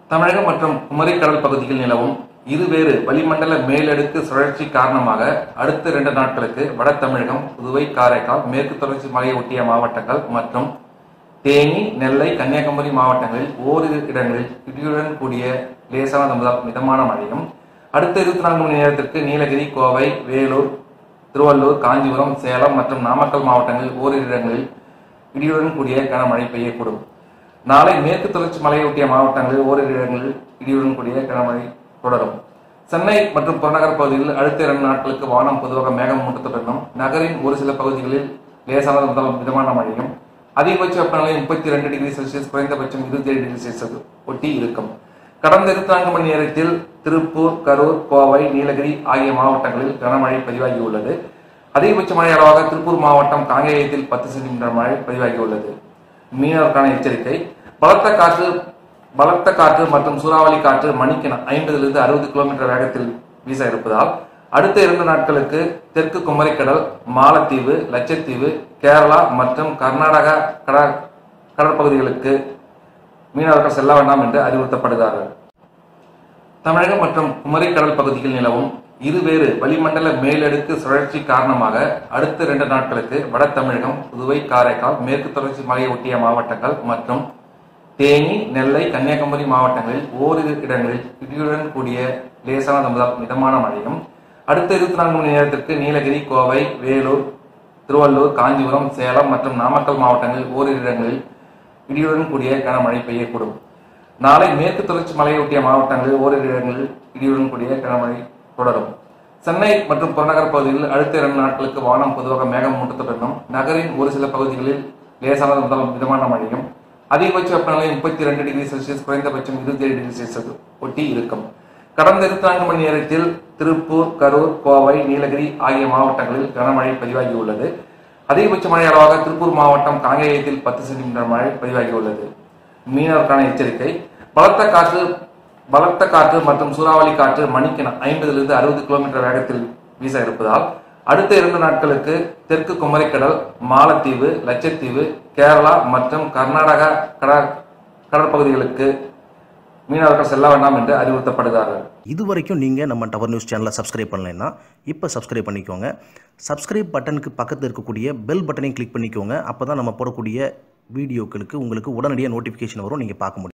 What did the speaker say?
தமிழகம் மற்றும் குமரி கடல் பகுதியில் நிலவும் இருவேறு வளிமண்டல மேலடுக்கு சுழற்சி காரணமாக அடுத்த இரண்டு நாட்களுக்கு வட தமிழகம் புதுவை காரைக்கால் மேற்கு தொடர்ச்சி மலையை ஒட்டிய மாவட்டங்கள் மற்றும் தேனி நெல்லை கன்னியாகுமரி மாவட்டங்களில் ஓரிரு இடங்களில் இடியுடன் கூடிய லேசான முதல் மிதமான மழையும் அடுத்த இருபத்தி நான்கு மணி நேரத்திற்கு நீலகிரி கோவை வேலூர் திருவள்ளூர் காஞ்சிபுரம் சேலம் மற்றும் நாமக்கல் மாவட்டங்களில் ஓரிரு இடங்களில் இடியுடன் கூடிய கனமழை பெய்யக்கூடும் நாளை மேற்கு தொடர்ச்சி மலையொட்டிய மாவட்டங்களில் ஓரிரு இடங்களில் இடியுடன் கூடிய கனமழை தொடரும் சென்னை மற்றும் புறநகர் பகுதிகளில் அடுத்த இரண்டு நாட்களுக்கு வானம் பொதுவாக மேகம் மூட்டத்துடனும் நகரின் ஒரு சில பகுதிகளில் லேசானது முதல் மிதமான மழையும் அதிகபட்ச வெப்பநிலை முப்பத்தி ரெண்டு டிகிரி செல்சியஸ் குறைந்தபட்சம் இருபத்தி ஏழு டிகிரி செல்சியஸ் ஒட்டி இருக்கும் கடந்த இருபத்தி நான்கு மணி நேரத்தில் திருப்பூர் கரூர் கோவை நீலகிரி ஆகிய மாவட்டங்களில் கனமழை பதிவாகியுள்ளது அதிகபட்ச மழை அளவாக திருப்பூர் மாவட்டம் காங்கேயத்தில் பத்து சென்டிமீட்டர் மழை பதிவாகியுள்ளது மீனவருக்கான எச்சரிக்கை பலத்த காற்று பலத்த காற்று மற்றும் சூறாவளி காற்று மணிக்கு ஐம்பதிலிருந்து அறுபது கிலோமீட்டர் வேகத்தில் வீச இருப்பதால் அடுத்த இரண்டு நாட்களுக்கு தெற்கு குமரிக்கடல் மாலத்தீவு லட்சத்தீவு கேரளா மற்றும் கர்நாடகா கடல் கடற்பகுதிகளுக்கு மீனவர்கள் செல்ல வேண்டாம் என்று அறிவுறுத்தப்படுகிறார்கள் தமிழகம் மற்றும் குமரி கடல் பகுதியில் நிலவும் இருவேறு வளிமண்டல மேலடுக்கு சுழற்சி காரணமாக அடுத்த இரண்டு நாட்களுக்கு வட தமிழகம் புதுவை காரைக்கால் மேற்கு தொடர்ச்சி மலையை ஒட்டிய மாவட்டங்கள் மற்றும் தேனி நெல்லை கன்னியாகுமரி மாவட்டங்களில் ஓரிரு இடங்களில் இடியுடன் கூடிய லேசான முதல் மிதமான மழையும் அடுத்த இருபத்தி நான்கு மணி நேரத்திற்கு நீலகிரி கோவை வேலூர் திருவள்ளூர் காஞ்சிபுரம் சேலம் மற்றும் நாமக்கல் மாவட்டங்களில் ஓரிரு இடங்களில் இடியுடன் கூடிய கனமழை பெய்யக்கூடும் நாளை மேற்கு தொடர்ச்சி மலையொட்டிய மாவட்டங்களில் ஓரிரு இடங்களில் இடியுடன் கூடிய கனமழை தொடரும் சென்னை மற்றும் புறநகர் பகுதிகளில் அடுத்த இரண்டு நாட்களுக்கு வானம் பொதுவாக மேகம் மூட்டத்துடனும் நகரின் ஒரு சில பகுதிகளில் லேசானது முதல் மிதமான மழையும் அதிகபட்ச வெப்பநிலை முப்பத்தி ரெண்டு டிகிரி செல்சியஸ் குறைந்தபட்சம் இருபத்தி ஏழு டிகிரி செல்சியஸ் ஒட்டி இருக்கும் கடந்த இருபத்தி நான்கு மணி நேரத்தில் திருப்பூர் கரூர் கோவை நீலகிரி ஆகிய மாவட்டங்களில் கனமழை பதிவாகியுள்ளது அதிகபட்ச மழை அளவாக திருப்பூர் மாவட்டம் காங்கேயத்தில் பத்து சென்டிமீட்டர் மழை பதிவாகியுள்ளது மீனவருக்கான எச்சரிக்கை பலத்த காற்று பலத்த காற்று மற்றும் சூறாவளி காற்று மணிக்கு ஐம்பதிலிருந்து அறுபது கிலோமீட்டர் வேகத்தில் வீச இருப்பதால் அடுத்த இரண்டு நாட்களுக்கு தெற்கு குமரிக்கடல் மாலத்தீவு லட்சத்தீவு கேரளா மற்றும் கர்நாடகா கடல் கடற்பகுதிகளுக்கு மீனவர்கள் செல்ல வேண்டாம் என்று அறிவுறுத்தப்படுகிறார்கள் இது வரைக்கும் நீங்கள் நம்ம டவர் நியூஸ் சேனலை சப்ஸ்கிரைப் பண்ணலைன்னா இப்போ சப்ஸ்கிரைப் பண்ணிக்கோங்க சப்ஸ்கிரைப் பட்டனுக்கு பக்கத்தில் இருக்கக்கூடிய பெல் பட்டனையும் கிளிக் பண்ணிக்கோங்க அப்போ தான் நம்ம போடக்கூடிய வீடியோக்களுக்கு உங்களுக்கு உடனடியாக நோட்டிஃபிகேஷன் வரும் நீங்கள் பார்க்க முடியும்